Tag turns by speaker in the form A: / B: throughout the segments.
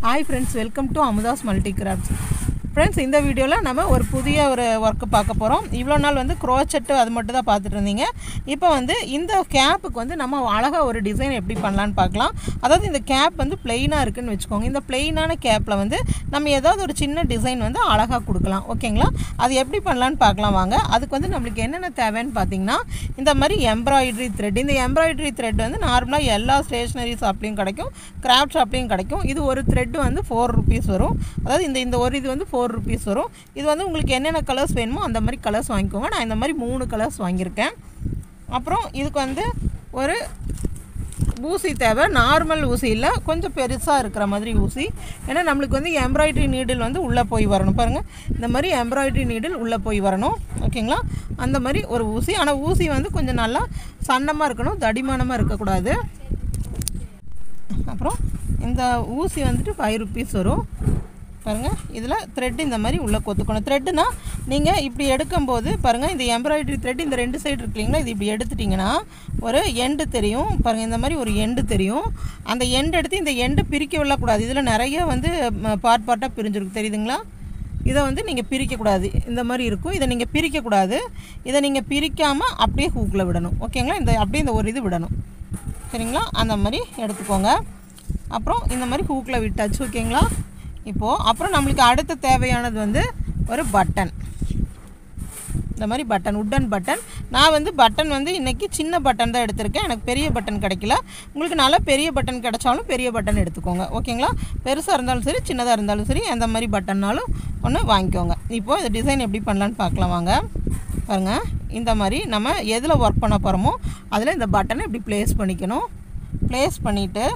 A: Hi friends welcome to Amudha's multi crafts friends இந்த வீடியோவில் நம்ம ஒரு புதிய ஒரு ஒர்க்கு பார்க்க போகிறோம் இவ்வளோ நாள் வந்து க்ரோச்செட்டு அது மட்டும் தான் பார்த்துட்டு இருந்தீங்க இப்போ வந்து இந்த கேப்புக்கு வந்து நம்ம அழகாக ஒரு டிசைன் எப்படி பண்ணலான்னு பார்க்கலாம் அதாவது இந்த கேப் வந்து பிளெயினாக இருக்குன்னு வச்சுக்கோங்க இந்த பிளெயினான கேப்பில் வந்து நம்ம ஏதாவது ஒரு சின்ன டிசைன் வந்து அழகாக கொடுக்கலாம் ஓகேங்களா அது எப்படி பண்ணலான்னு பார்க்கலாம் வாங்க அதுக்கு வந்து நம்மளுக்கு என்னென்ன தேவைன்னு பார்த்தீங்கன்னா இந்த மாதிரி எம்ப்ராய்டரி த்ரெட் இந்த எம்ப்ராய்டரி த்ரெட் வந்து நார்மலாக எல்லா ஸ்டேஷ்னரி ஷாப்லேயும் கிடைக்கும் கிராஃப்ட் ஷாப்லேயும் கிடைக்கும் இது ஒரு த்ரெட் வந்து ஃபோர் ருபீஸ் வரும் அதாவது இந்த இந்த ஒரு இது வந்து ஃபோர் ருபீஸ் வரும் இது வந்து உங்களுக்கு என்னென்ன கலர்ஸ் வேணுமோ அந்த மாதிரி கலர்ஸ் வாங்கிக்கோங்க நான் இந்த மாதிரி மூணு கலர்ஸ் வாங்கியிருக்கேன் அப்புறம் இதுக்கு வந்து ஒரு ஊசி தேவை நார்மல் ஊசி இல்லை கொஞ்சம் பெருசாக இருக்கிற மாதிரி ஊசி ஏன்னா நம்மளுக்கு வந்து எம்ப்ராய்டரி நீடில் வந்து உள்ளே போய் வரணும் பாருங்கள் இந்த மாதிரி எம்ப்ராய்டரி நீடில் உள்ளே போய் வரணும் ஓகேங்களா அந்த மாதிரி ஒரு ஊசி ஆனால் ஊசி வந்து கொஞ்சம் நல்லா சன்னமாக இருக்கணும் தடிமானமாக இருக்கக்கூடாது அப்புறம் இந்த ஊசி வந்துட்டு ஃபைவ் ருபீஸ் வரும் பாருங்கள் இதில் த்ரெட் இந்த மாதிரி உள்ளே கொத்துக்கணும் த்ரெட்டுனா நீங்கள் இப்படி எடுக்கும்போது பாருங்கள் இந்த எம்ப்ராய்டரி த்ரெட் இந்த ரெண்டு சைடு இருக்கு இல்லைங்களா இது இப்படி எடுத்துட்டிங்கன்னா ஒரு எண்டு தெரியும் பாருங்கள் இந்த மாதிரி ஒரு எண்டு தெரியும் அந்த எண்டு எடுத்து இந்த எண்டு பிரிக்க விடக்கூடாது இதில் நிறைய வந்து பார்ட் பார்ட்டாக பிரிஞ்சிருக்கு தெரியுதுங்களா இதை வந்து நீங்கள் பிரிக்கக்கூடாது இந்த மாதிரி இருக்கும் இதை நீங்கள் பிரிக்கக்கூடாது இதை நீங்கள் பிரிக்காமல் அப்படியே ஹூக்கில் விடணும் ஓகேங்களா இந்த அப்படியே இந்த ஒரு இது விடணும் சரிங்களா அந்த மாதிரி எடுத்துக்கோங்க அப்புறம் இந்த மாதிரி ஹூக்கில் விட்டாச்சு ஓகேங்களா இப்போது அப்புறம் நம்மளுக்கு அடுத்த தேவையானது வந்து ஒரு பட்டன் இந்த மாதிரி பட்டன் உட்டன் பட்டன் நான் வந்து பட்டன் வந்து இன்றைக்கி சின்ன பட்டன் தான் எடுத்திருக்கேன் எனக்கு பெரிய பட்டன் கிடைக்கல உங்களுக்கு நல்லா பெரிய பட்டன் கிடைச்சாலும் பெரிய பட்டன் எடுத்துக்கோங்க ஓகேங்களா பெருசாக இருந்தாலும் சரி சின்னதாக இருந்தாலும் சரி எந்த மாதிரி பட்டன்னாலும் ஒன்று வாங்கிக்கோங்க இப்போது இந்த டிசைன் எப்படி பண்ணலான்னு பார்க்கலாம் வாங்க பாருங்கள் இந்த மாதிரி நம்ம எதில் ஒர்க் பண்ண போகிறோமோ அதில் இந்த பட்டனை இப்படி ப்ளேஸ் பண்ணிக்கணும் ப்ளேஸ் பண்ணிவிட்டு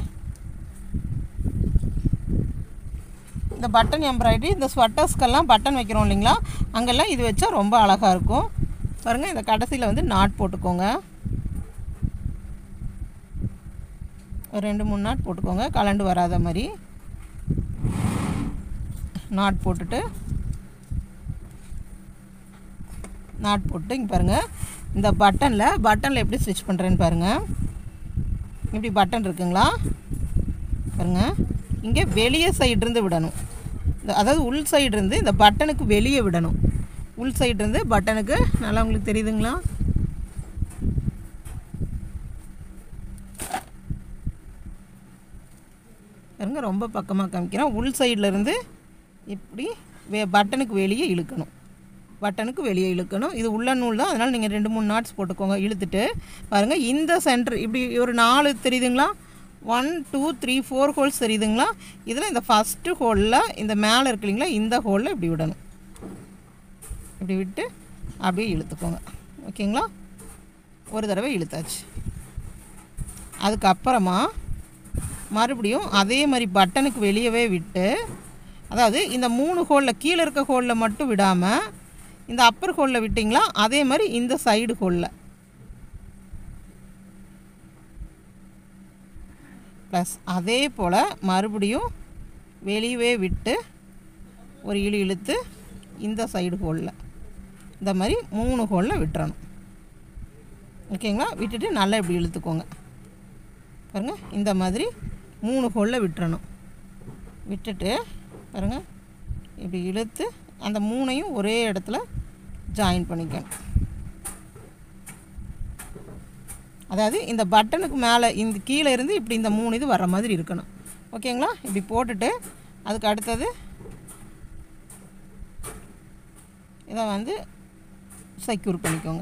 A: இந்த பட்டன் எம்ப்ராய்டரி இந்த ஸ்வெட்டர்ஸ்க்கெல்லாம் பட்டன் வைக்கிறோம் இல்லைங்களா அங்கெல்லாம் இது வச்சா ரொம்ப அழகாக இருக்கும் பாருங்கள் இந்த கடைசியில் வந்து நாட் போட்டுக்கோங்க ஒரு ரெண்டு மூணு நாட் போட்டுக்கோங்க கலண்டு வராத மாதிரி நாட் போட்டுட்டு நாட் போட்டு இங்கே பாருங்கள் இந்த பட்டனில் பட்டனில் எப்படி ஸ்டிச் பண்ணுறேன்னு பாருங்கள் இப்படி பட்டன் இருக்குங்களா பாருங்கள் இங்கே வெளியே சைடு இருந்து விடணும் இந்த அதாவது உள் சைடு இருந்து இந்த பட்டனுக்கு வெளியே விடணும் உள் சைடு இருந்து பட்டனுக்கு நல்லா உங்களுக்கு தெரியுதுங்களா பாருங்க ரொம்ப பக்கமாக காமிக்கிறேன் உள் சைடில் இருந்து இப்படி வே பட்டனுக்கு வெளியே இழுக்கணும் பட்டனுக்கு வெளியே இழுக்கணும் இது உள்ள நூல் தான் அதனால் நீங்கள் ரெண்டு மூணு நாட்ஸ் போட்டுக்கோங்க இழுத்துட்டு பாருங்கள் இந்த சென்டர் இப்படி ஒரு நாலு தெரியுதுங்களா one two three four holes தெரியுதுங்களா இதில் இந்த ஃபஸ்ட்டு ஹோலில் இந்த மேலே இருக்கு இல்லைங்களா இந்த ஹோலில் இப்படி விடணும் இப்படி விட்டு அப்படியே இழுத்துக்கோங்க ஓகேங்களா ஒரு தடவை இழுத்தாச்சு அதுக்கப்புறமா மறுபடியும் அதே மாதிரி பட்டனுக்கு வெளியவே விட்டு அதாவது இந்த மூணு ஹோலில் கீழே இருக்க ஹோலில் மட்டும் விடாமல் இந்த அப்பர் ஹோலில் விட்டிங்களா அதே மாதிரி இந்த சைடு ஹோலில் ப்ளஸ் அதே போல் மறுபடியும் வெளியவே விட்டு ஒரு இழு இழுத்து இந்த சைடு ஹோலில் இந்த மாதிரி மூணு ஹோலில் விட்டுறணும் ஓகேங்களா விட்டுட்டு நல்லா இப்படி இழுத்துக்கோங்க பாருங்கள் இந்த மாதிரி மூணு ஹோலில் விட்டுறணும் விட்டுட்டு பாருங்கள் இப்படி இழுத்து அந்த மூணையும் ஒரே இடத்துல ஜாயின் பண்ணிக்கணும் அதாவது இந்த பட்டனுக்கு மேலே இந்த கீழே இருந்து இப்படி இந்த மூணு இது வர்ற மாதிரி இருக்கணும் ஓகேங்களா இப்படி போட்டுட்டு அதுக்கு அடுத்தது இதை வந்து செக்யூர் பண்ணிக்கோங்க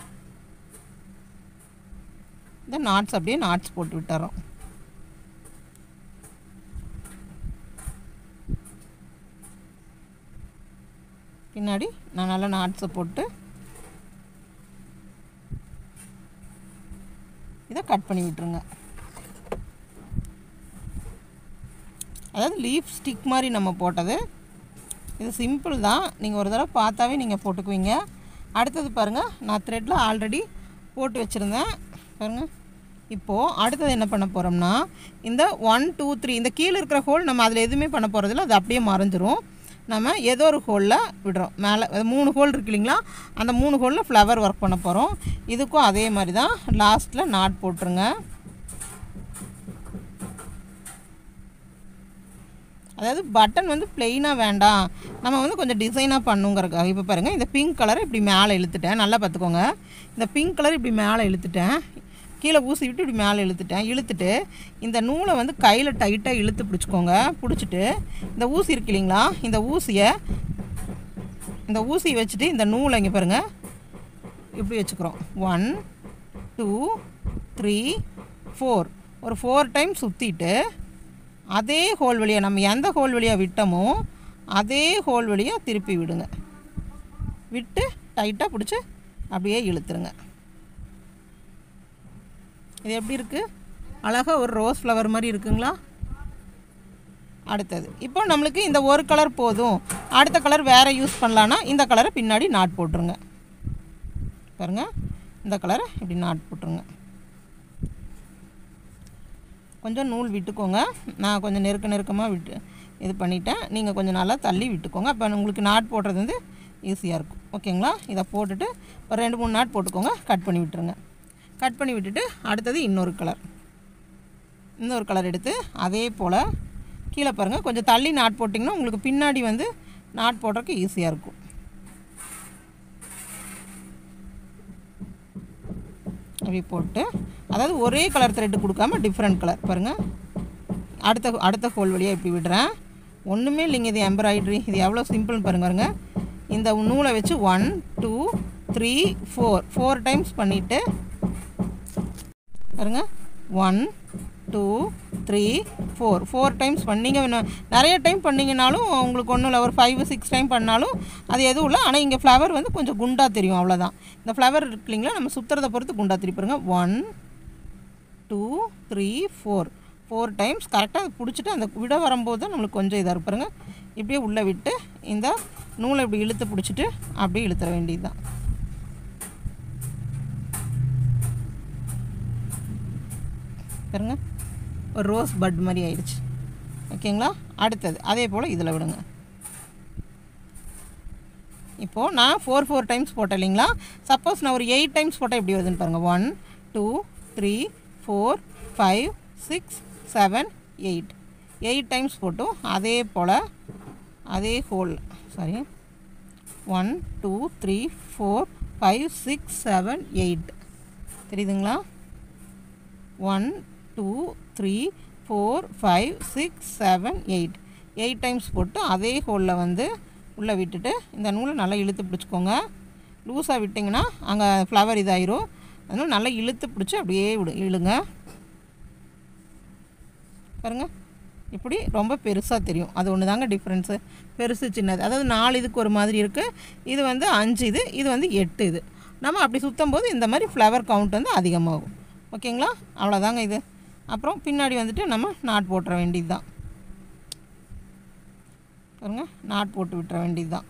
A: இந்த நாட்ஸ் அப்படியே நாட்ஸ் போட்டு விட்டுறோம் பின்னாடி நான் நல்லா நாட்ஸை போட்டு இதை கட் பண்ணி விட்டுருங்க அதாவது லீஃப் ஸ்டிக் மாதிரி நம்ம போட்டது இது சிம்பிள் தான் நீங்கள் ஒரு தடவை பார்த்தாவே நீங்கள் போட்டுக்குவீங்க அடுத்தது பாருங்கள் நான் த்ரெட்டில் ஆல்ரெடி போட்டு வச்சுருந்தேன் பாருங்கள் இப்போது அடுத்தது என்ன பண்ண போகிறோம்னா இந்த ஒன் டூ த்ரீ இந்த கீழே இருக்கிற ஹோல் நம்ம அதில் எதுவுமே பண்ண போகிறதில்ல அது அப்படியே மறைஞ்சிரும் நம்ம ஏதோ ஒரு ஹோலில் விடுறோம் மேலே மூணு ஹோல் இருக்கு இல்லைங்களா அந்த மூணு ஹோலில் ஃப்ளவர் ஒர்க் பண்ண போகிறோம் இதுக்கும் அதே மாதிரி தான் லாஸ்ட்டில் நாட் போட்டுருங்க அதாவது பட்டன் வந்து பிளெயினாக வேண்டாம் நம்ம வந்து கொஞ்சம் டிசைனாக பண்ணுங்கிறக்காக இப்போ பாருங்கள் இந்த பிங்க் கலரை இப்படி மேலே இழுத்துட்டேன் நல்லா பார்த்துக்கோங்க இந்த பிங்க் கலர் இப்படி மேலே இழுத்துட்டேன் கீழே ஊசி விட்டு இப்படி மேலே இழுத்துட்டேன் இழுத்துட்டு இந்த நூலை வந்து கையில் டைட்டாக இழுத்து பிடிச்சிக்கோங்க பிடிச்சிட்டு இந்த ஊசி இருக்கு இல்லைங்களா இந்த ஊசியை இந்த ஊசி வச்சுட்டு இந்த நூலை இங்கே பாருங்கள் இப்படி வச்சுக்கிறோம் ஒன் டூ த்ரீ ஃபோர் ஒரு ஃபோர் டைம் சுற்றிட்டு அதே ஹோல் வழியாக நம்ம எந்த ஹோல் வழியாக விட்டோமோ அதே ஹோல் வழியாக திருப்பி விடுங்க விட்டு டைட்டாக பிடிச்சி அப்படியே இழுத்துருங்க இது எப்படி இருக்குது அழகாக ஒரு ரோஸ் ஃப்ளவர் மாதிரி இருக்குங்களா அடுத்தது இப்போ நம்மளுக்கு இந்த ஒரு கலர் போதும் அடுத்த கலர் வேறு யூஸ் பண்ணலான்னா இந்த கலரை பின்னாடி நாட் போட்டுருங்க பாருங்க இந்த கலரை இப்படி நாட் போட்டுருங்க கொஞ்சம் நூல் விட்டுக்கோங்க நான் கொஞ்சம் நெருக்க நெருக்கமாக விட்டு இது பண்ணிட்டேன் நீங்கள் கொஞ்சம் நல்லா தள்ளி விட்டுக்கோங்க அப்போ உங்களுக்கு நாட் போடுறது வந்து ஈஸியாக இருக்கும் ஓகேங்களா இதை போட்டுட்டு ஒரு ரெண்டு மூணு நாட் போட்டுக்கோங்க கட் பண்ணி விட்டுருங்க கட் பண்ணி விட்டுட்டு அடுத்தது இன்னொரு கலர் இன்னொரு கலர் எடுத்து அதே போல் கீழே பாருங்கள் கொஞ்சம் தள்ளி நாட் போட்டிங்கன்னா உங்களுக்கு பின்னாடி வந்து நாட் போடுறதுக்கு ஈஸியாக இருக்கும் அப்படி போட்டு அதாவது ஒரே கலர் த்ரெட்டு கொடுக்காம டிஃப்ரெண்ட் கலர் பாருங்கள் அடுத்த அடுத்த ஹோல் வழியாக இப்படி விடுறேன் ஒன்றுமே இல்லைங்க இது எம்ப்ராய்ட்ரி இது எவ்வளோ சிம்பிள்னு பாருங்க பாருங்க இந்த நூலை வச்சு one two three four four times பண்ணிவிட்டு பாருங்க one two three four four times பண்ணீங்க வேணும். நிறைய டைம் பண்ணிங்கனாலும் உங்களுக்கு ஒன்றும் இல்லை ஒரு ஃபைவ் சிக்ஸ் டைம் பண்ணாலும் அது எதுவும் இல்லை ஆனால் இங்கே ஃப்ளவர் வந்து கொஞ்சம் குண்டாக தெரியும் அவ்வளோதான் இந்த ஃப்ளவர் இருக்கு இல்லைங்களா நம்ம சுற்றுறதை பொறுத்து குண்டாக தெரியும் பாருங்க one two three four four times கரெக்டாக பிடிச்சிட்டு அந்த விட வரும்போது தான் நம்மளுக்கு கொஞ்சம் இதாக இருப்பாருங்க இப்படியே உள்ளே விட்டு இந்த நூலை இப்படி இழுத்து பிடிச்சிட்டு அப்படியே இழுத்துற வேண்டியது தான் பாருங்க ஒரு ரோஸ் பட் மாதிரி ஆயிடுச்சு ஓகேங்களா அடுத்தது அதே போல் இதில் விடுங்க இப்போது நான் ஃபோர் ஃபோர் டைம்ஸ் போட்டேன் இல்லைங்களா சப்போஸ் நான் ஒரு எயிட் டைம்ஸ் போட்டால் எப்படி வருதுன்னு பாருங்கள் one two three four five six seven eight eight times போட்டும் அதே போல் அதே hole sorry one two three four five six seven eight தெரியுதுங்களா one two three four five six seven eight eight times போட்டு அதே ஹோலில் வந்து உள்ளே விட்டுட்டு இந்த நூலை நல்லா இழுத்து பிடிச்சிக்கோங்க லூஸாக விட்டிங்கன்னா அங்கே ஃப்ளவர் இதாயிரும் அதனால் நல்லா இழுத்து பிடிச்சி அப்படியே விடு இழுங்க பாருங்க இப்படி ரொம்ப பெருசாக தெரியும் அது ஒன்று தாங்க டிஃப்ரென்ஸு பெருசு சின்னது அதாவது நாலு இதுக்கு ஒரு மாதிரி இருக்குது இது வந்து அஞ்சு இது இது வந்து எட்டு இது நம்ம அப்படி சுற்றும் போது இந்த மாதிரி ஃப்ளவர் கவுண்ட் வந்து அதிகமாகும் ஓகேங்களா அவ்வளோதாங்க இது அப்புறம் பின்னாடி வந்துட்டு நம்ம நாட் போட்டுற வேண்டியது தான் பாருங்க நாட் போட்டு விட்டுற வேண்டியது தான்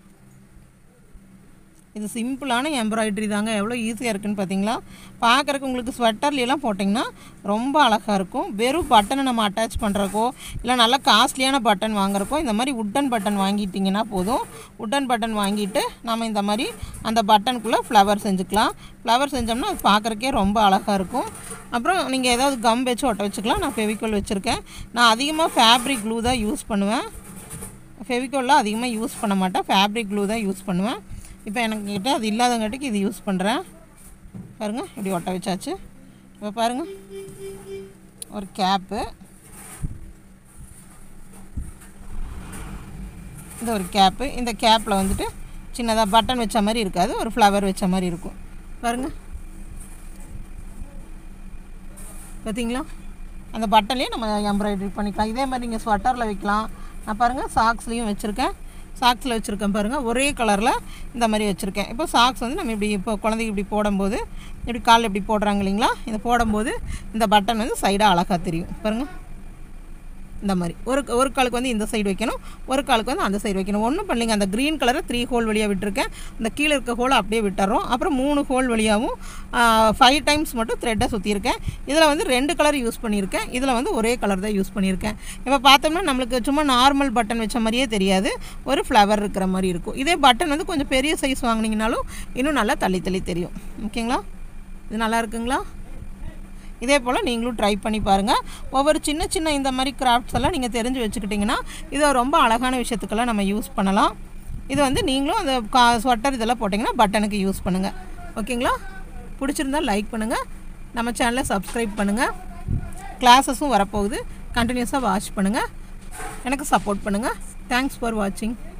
A: இது சிம்பிளான எம்ப்ராய்டரி தாங்க எவ்வளோ ஈஸியாக இருக்குன்னு பார்த்தீங்களா பார்க்குறக்கு உங்களுக்கு ஸ்வெட்டர்லாம் போட்டிங்கன்னா ரொம்ப அழகாக இருக்கும் வெறும் பட்டனை நம்ம அட்டாச் பண்ணுறக்கோ இல்லை நல்லா காஸ்ட்லியான பட்டன் வாங்குறக்கோ இந்த மாதிரி உட்டன் பட்டன் வாங்கிட்டிங்கன்னா போதும் உட்டன் பட்டன் வாங்கிட்டு நம்ம இந்த மாதிரி அந்த பட்டனுக்குள்ளே ஃப்ளவர் செஞ்சுக்கலாம் ஃப்ளவர் செஞ்சோம்னா அது பார்க்குறக்கே ரொம்ப அழகாக இருக்கும் அப்புறம் நீங்கள் ஏதாவது கம் வச்சு ஒட்ட வச்சுக்கலாம் நான் ஃபெவிகால் வச்சுருக்கேன் நான் அதிகமாக ஃபேப்ரிக் க்ளூ தான் யூஸ் பண்ணுவேன் ஃபெவிகால்லாம் அதிகமாக யூஸ் பண்ண மாட்டேன் ஃபேப்ரிக் க்ளூ தான் யூஸ் பண்ணுவேன் இப்போ எனக்கு கிட்ட அது இல்லாதங்காட்டிக்கு இது யூஸ் பண்ணுறேன் பாருங்கள் இப்படி ஒட்ட வச்சாச்சு இப்போ பாருங்கள் ஒரு கேப்பு இந்த ஒரு கேப்பு இந்த கேப்பில் வந்துட்டு சின்னதாக பட்டன் வச்ச மாதிரி இருக்காது ஒரு ஃப்ளவர் வச்ச மாதிரி இருக்கும் பாருங்கள் பார்த்தீங்களா அந்த பட்டன்லேயே நம்ம எம்ப்ராய்டரி பண்ணிக்கலாம் இதே மாதிரி நீங்கள் ஸ்வெட்டரில் வைக்கலாம் நான் பாருங்கள் சாக்ஸ்லேயும் வச்சுருக்கேன் சாக்ஸில் வச்சுருக்கேன் பாருங்கள் ஒரே கலரில் இந்த மாதிரி வச்சுருக்கேன் இப்போ சாக்ஸ் வந்து நம்ம இப்படி இப்போ குழந்தைக்கு இப்படி போடும்போது இப்படி காலில் இப்படி போடுறாங்க இல்லைங்களா இதை போடும்போது இந்த பட்டன் வந்து சைடாக அழகாக தெரியும் பாருங்கள் இந்த மாதிரி ஒரு ஒரு காலுக்கு வந்து இந்த சைடு வைக்கணும் ஒரு காலுக்கு வந்து அந்த சைடு வைக்கணும் ஒன்றும் பண்ணலைங்க அந்த க்ரீன் கலரை த்ரீ ஹோல் வழியாக விட்டுருக்கேன் இந்த கீழே இருக்க ஹோலை அப்படியே விட்டுறோம் அப்புறம் மூணு ஹோல் வழியாகவும் ஃபைவ் டைம்ஸ் மட்டும் த்ரெட்டை சுற்றியிருக்கேன் இதில் வந்து ரெண்டு கலர் யூஸ் பண்ணியிருக்கேன் இதில் வந்து ஒரே கலர் தான் யூஸ் பண்ணியிருக்கேன் இப்போ பார்த்தோம்னா நம்மளுக்கு சும்மா நார்மல் பட்டன் வச்ச மாதிரியே தெரியாது ஒரு ஃப்ளவர் இருக்கிற மாதிரி இருக்கும் இதே பட்டன் வந்து கொஞ்சம் பெரிய சைஸ் வாங்கினீங்கனாலும் இன்னும் நல்லா தள்ளி தள்ளி தெரியும் ஓகேங்களா இது நல்லா இருக்குங்களா இதே போல் நீங்களும் ட்ரை பண்ணி பாருங்கள் ஒவ்வொரு சின்ன சின்ன இந்த மாதிரி கிராஃப்ட்ஸ் எல்லாம் நீங்கள் தெரிஞ்சு வச்சுக்கிட்டிங்கன்னா இதை ரொம்ப அழகான விஷயத்துக்கெல்லாம் நம்ம யூஸ் பண்ணலாம் இது வந்து நீங்களும் அந்த கா ஸ்வெட்டர் இதெல்லாம் போட்டிங்கன்னா பட்டனுக்கு யூஸ் பண்ணுங்கள் ஓகேங்களா பிடிச்சிருந்தா லைக் பண்ணுங்கள் நம்ம சேனலை சப்ஸ்கிரைப் பண்ணுங்கள் கிளாஸஸும் வரப்போகுது கண்டினியூஸாக வாட்ச் பண்ணுங்கள் எனக்கு சப்போர்ட் பண்ணுங்கள் தேங்க்ஸ் ஃபார் வாட்சிங்